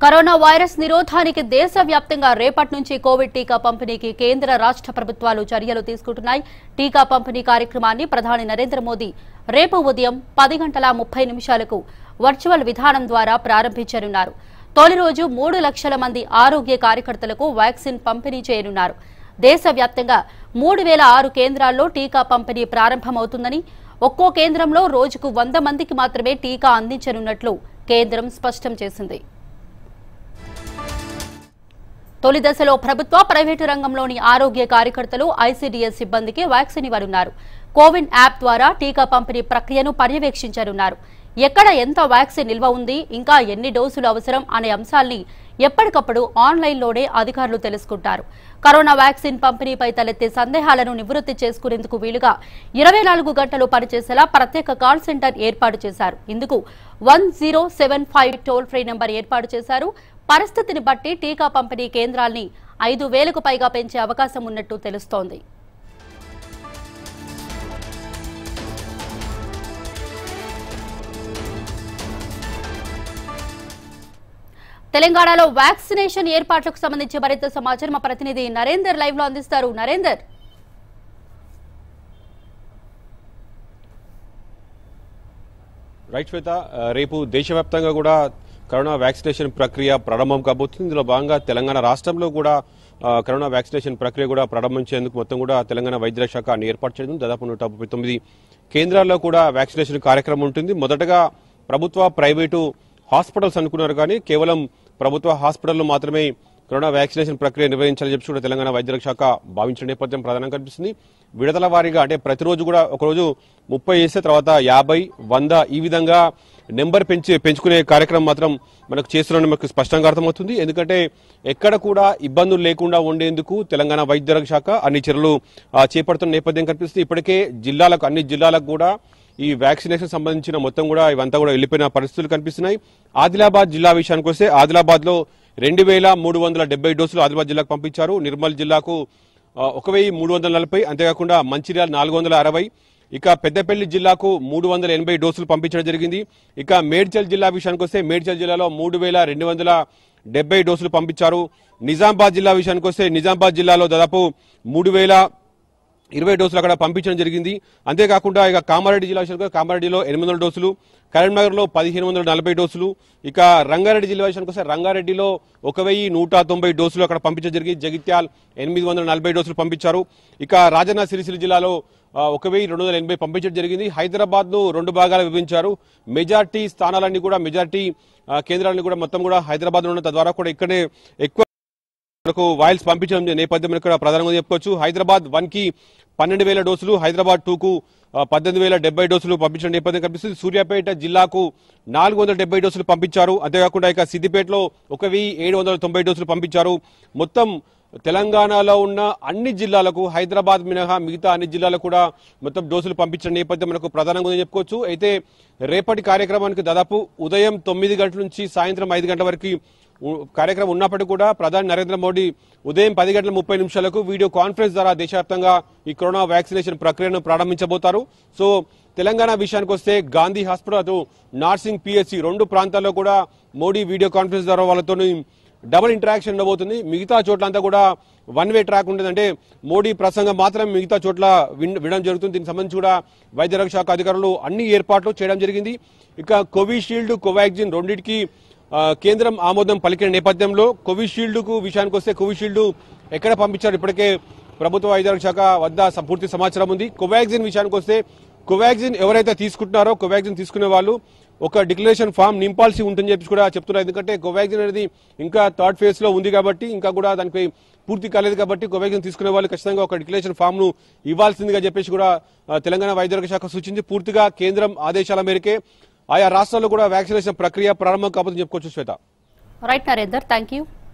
corona virus నిరోధానికి దేశవ్యాప్తంగా రేపటి నుంచి కోవిడ్ టీకా పంపిణీకి కేంద్ర రాష్ట్ర ప్రభుత్వాలు చర్యలు తీసుకుంటున్నాయి టీకా పంపిణీ కార్యక్రమాన్ని ప్రధాని నరేంద్ర మోదీ రేపు ఉదయం పది గంటల ముప్పై నిమిషాలకు వర్చువల్ విధానం ద్వారా ప్రారంభించనున్నారు తొలి రోజు మూడు లక్షల మంది ఆరోగ్య కార్యకర్తలకు వ్యాక్సిన్ పంపిణీ చేయనున్నారు దేశవ్యాప్తంగా మూడు వేల ఆరు కేంద్రాల్లో టీకా పంపిణీ ప్రారంభమవుతుందని ఒక్కో కేంద్రంలో రోజుకు వంద మందికి మాత్రమే టీకా అందించనున్నట్లు కేంద్రం స్పష్టం చేసింది తొలి దశలో ప్రభుత్వ ప్రైవేటు రంగంలోని ఆరోగ్య కార్యకర్తలు ఐసీడీఎస్ సిబ్బందికి వ్యాక్సిన్ ఇవ్వనున్నారు కోవిన్ యాప్ ద్వారా టీకా పంపిణీ ప్రక్రియను పర్యవేక్షించనున్నారు ఎక్కడ ఎంత వ్యాక్సిన్ నిల్వ ఉంది ఇంకా ఎన్ని డోసులు అవసరం అనే అంశాల్ని ఎప్పటికప్పుడు ఆన్లైన్లోనే అధికారులు తెలుసుకుంటారు కరోనా వ్యాక్సిన్ పంపిణీపై తలెత్తే సందేహాలను నివృత్తి చేసుకునేందుకు వీలుగా ఇరవై నాలుగు గంటలు పనిచేసేలా ప్రత్యేక కాల్ సెంటర్ ఏర్పాటు చేశారు ఇందుకు one zero seven five toll free number ఏర్పాటు చేశారు పరిస్థితిని బట్టి టీకా పంపిణీ కేంద్రాల్ని ఐదు వేలకు పైగా పెంచే అవకాశం ఉన్నట్టు తెలుస్తోంది తెలంగాణలో వ్యాక్సినేషన్ ఏర్పాట్లకు సంబంధించి మరింత సమాచారం మా ప్రతినిధి నరేందర్ లైవ్ లో అందిస్తారు నరేందర్ రైట్ శ్వేత ఆ, రేపు దేశవ్యాప్తంగా కూడా కరోనా వ్యాక్సినేషన్ ప్రక్రియ ప్రారంభం కాబోతుంది ఇందులో భాగంగా తెలంగాణ రాష్ట్రంలో కూడా ఆ, కరోనా వ్యాక్సినేషన్ ప్రక్రియ కూడా ప్రారంభించేందుకు మొత్తం కూడా తెలంగాణ వైద్య శాఖ అన్ని ఏర్పాటు చేయడం దాదాపు నూట ముప్పై తొమ్మిది కేంద్రాల్లో కూడా వ్యాక్సినేషన్ కార్యక్రమం ఉంటుంది మొదటగా ప్రభుత్వ ప్రైవేటు హాస్పిటల్స్ అనుకున్నారు కానీ కేవలం ప్రభుత్వ హాస్పిటల్లో మాత్రమే కరోనా వ్యాక్సినేషన్ ప్రక్రియ నిర్వహించాలని చెప్పి కూడా తెలంగాణ వైద్య శాఖ భావించిన నేపథ్యం ప్రధానంగా కనిపిస్తుంది విడతల వారీగా అంటే ప్రతిరోజు కూడా ఒకరోజు ముప్పై వేసే తర్వాత యాభై వంద ఈ విధంగా నెంబర్ పెంచి పెంచుకునే కార్యక్రమం మాత్రం మనకు చేస్తున్న మనకు స్పష్టంగా అర్థమవుతుంది ఎందుకంటే ఎక్కడ కూడా ఇబ్బందులు లేకుండా ఉండేందుకు తెలంగాణ వైద్య శాఖ అన్ని చర్యలు ఆ, చేపడుతున్న నేపథ్యం కనిపిస్తుంది ఇప్పటికే జిల్లాలకు అన్ని జిల్లాలకు కూడా ఈ వ్యాక్సినేషన్ సంబంధించిన మొత్తం కూడా ఇవంతా కూడా వెళ్ళిపోయిన పరిస్థితులు కనిపిస్తున్నాయి ఆదిలాబాద్ జిల్లా విషయానికి వస్తే ఆదిలాబాద్ లో రెండు వేల మూడు వందల డెబ్బై డోసులు ఆదిలాబాద్ జిల్లాకు పంపించారు నిర్మల్ జిల్లాకు ఆ, ఒక వెయ్యి మూడు వందల నలభై అంతేకాకుండా మంచిర్యాల నాలుగు వందల అరవై ఇక పెద్దపల్లి జిల్లాకు మూడు వందల ఎనభై డోసులు పంపించడం జరిగింది ఇక మేడ్చల్ జిల్లా విషయానికి వస్తే మేడ్చల్ జిల్లాలో మూడు వేల రెండు వందల డెబ్బై డోసులు పంపించారు నిజామాబాద్ జిల్లా విషయానికి వస్తే నిజామాబాద్ జిల్లాలో దాదాపు మూడు వేల ఇరవై డోసులు అక్కడ పంపించడం జరిగింది అంతేకాకుండా ఇక కామారెడ్డి జిల్లా విషయానికి వస్తే కామారెడ్డిలో ఎనిమిది వందల డోసులు కరీంనగర్లో పదిహేను వందల నలభై డోసులు ఇక రంగారెడ్డి జిల్లా విషయానికి వస్తే రంగారెడ్డిలో ఒక వెయ్యి నూట తొంభై డోసులు అక్కడ పంపించడం జరిగింది జగిత్యాల్ ఎనిమిది వందల నలభై డోసులు పంపించారు ఇక రాజన్న సిరిసిల్ల జిల్లాలో ఆ, ఒక వెయ్యి రెండు వందల ఎనభై పంపించడం జరిగింది హైదరాబాద్ ను రెండు భాగాలు విభజించారు మెజార్టీ స్థానాలన్నీ కూడా మెజార్టీ ఆ, కేంద్రాలన్నీ కూడా మొత్తం కూడా హైదరాబాద్ ఉన్న తద్వారా కూడా ఇక్కడే ఎక్కువ మనకు వాయిల్స్ పంపించడం నేపథ్యం ఇక్కడ ప్రధానంగా చెప్పుకోవచ్చు హైదరాబాద్ వన్ కి పన్నెండు వేల డోసులు హైదరాబాద్ టూ కు ఆ, పద్దెనిమిది వేల డెబ్బై డోసులు పంపించిన నేపథ్యం కనిపిస్తుంది సూర్యాపేట జిల్లాకు నాలుగు వందల డెబ్బై డోసులు పంపించారు అంతేకాకుండా ఇక సిద్దిపేటలో ఒక వెయ్యి ఏడు వందల తొంభై డోసులు పంపించారు మొత్తం తెలంగాణలో ఉన్న అన్ని జిల్లాలకు హైదరాబాద్ మినహా మిగతా అన్ని జిల్లాలకు కూడా మొత్తం డోసులు పంపించిన నేపథ్యం మనకు ప్రధానంగా ఉందని చెప్పుకోవచ్చు అయితే రేపటి కార్యక్రమానికి దాదాపు ఉదయం తొమ్మిది గంటల నుంచి సాయంత్రం ఐదు గంటల వరకు ఉ- కార్యక్రమం ఉన్నప్పటికీ కూడా ప్రధాని నరేంద్ర మోడీ ఉదయం పది గంటల ముప్పై నిమిషాలకు వీడియో కాన్ఫరెన్స్ ద్వారా దేశవ్యాప్తంగా ఈ కరోనా వ్యాక్సినేషన్ ప్రక్రియను ప్రారంభించబోతారు సో తెలంగాణ విషయానికి వస్తే గాంధీ హాస్పిటల్ అటు నార్సింగ్ పిఎస్సి రెండు ప్రాంతాల్లో కూడా మోడీ వీడియో కాన్ఫరెన్స్ ద్వారా వాళ్ళతో డబుల్ ఇంటరాక్షన్ ఉండబోతుంది మిగతా చోట్లంతా కూడా వన్ వే ట్రాక్ ఉంటుంది అంటే మోడీ ప్రసంగం మాత్రం మిగతా చోట్ల విన్- వినడం జరుగుతుంది దీనికి సంబంధించి కూడా వైద్య రక్షణ శాఖ అధికారులు అన్ని ఏర్పాట్లు చేయడం జరిగింది ఇక కోవిషీల్డ్ కోవాక్సిన్ రెండింటికి ఆ, కేంద్రం ఆమోదం పలికిన నేపథ్యంలో కోవిషీల్డ్ కు విషయానికి వస్తే కోవిషీల్డ్ ఎక్కడ పంపించారు ఇప్పటికే ప్రభుత్వ వైద్య శాఖ వద్ద స- పూర్తి సమాచారం ఉంది కోవాక్సిన్ విషయానికి వస్తే కోవాక్సిన్ ఎవరైతే తీసుకుంటున్నారో కోవాక్సిన్ తీసుకునే వాళ్ళు ఒక డిక్లరేషన్ ఫామ్ నింపాల్సి ఉంటుందని చెప్పి కూడా చెప్తున్నారు ఎందుకంటే కోవాక్సిన్ అనేది ఇంకా థర్డ్ ఫేజ్ లో ఉంది కాబట్టి ఇంకా కూడా దానికి పూర్తి కాలేదు కాబట్టి కోవాక్సిన్ తీసుకునే వాళ్ళు ఖచ్చితంగా ఒక డిక్లరేషన్ ఫామ్ ను ఇవ్వాల్సిందిగా చెప్పేసి కూడా ఆ, తెలంగాణ వైద్య శాఖ సూచించి పూర్తిగా కేంద్రం ఆదేశాల మేరకే ఆయా రాష్ట్రాల్లో కూడా వ్యాక్సినేషన్ ప్రక్రియ ప్రారంభం కాబోతుందని చెప్పుకోవచ్చు Shweta right Narender thank you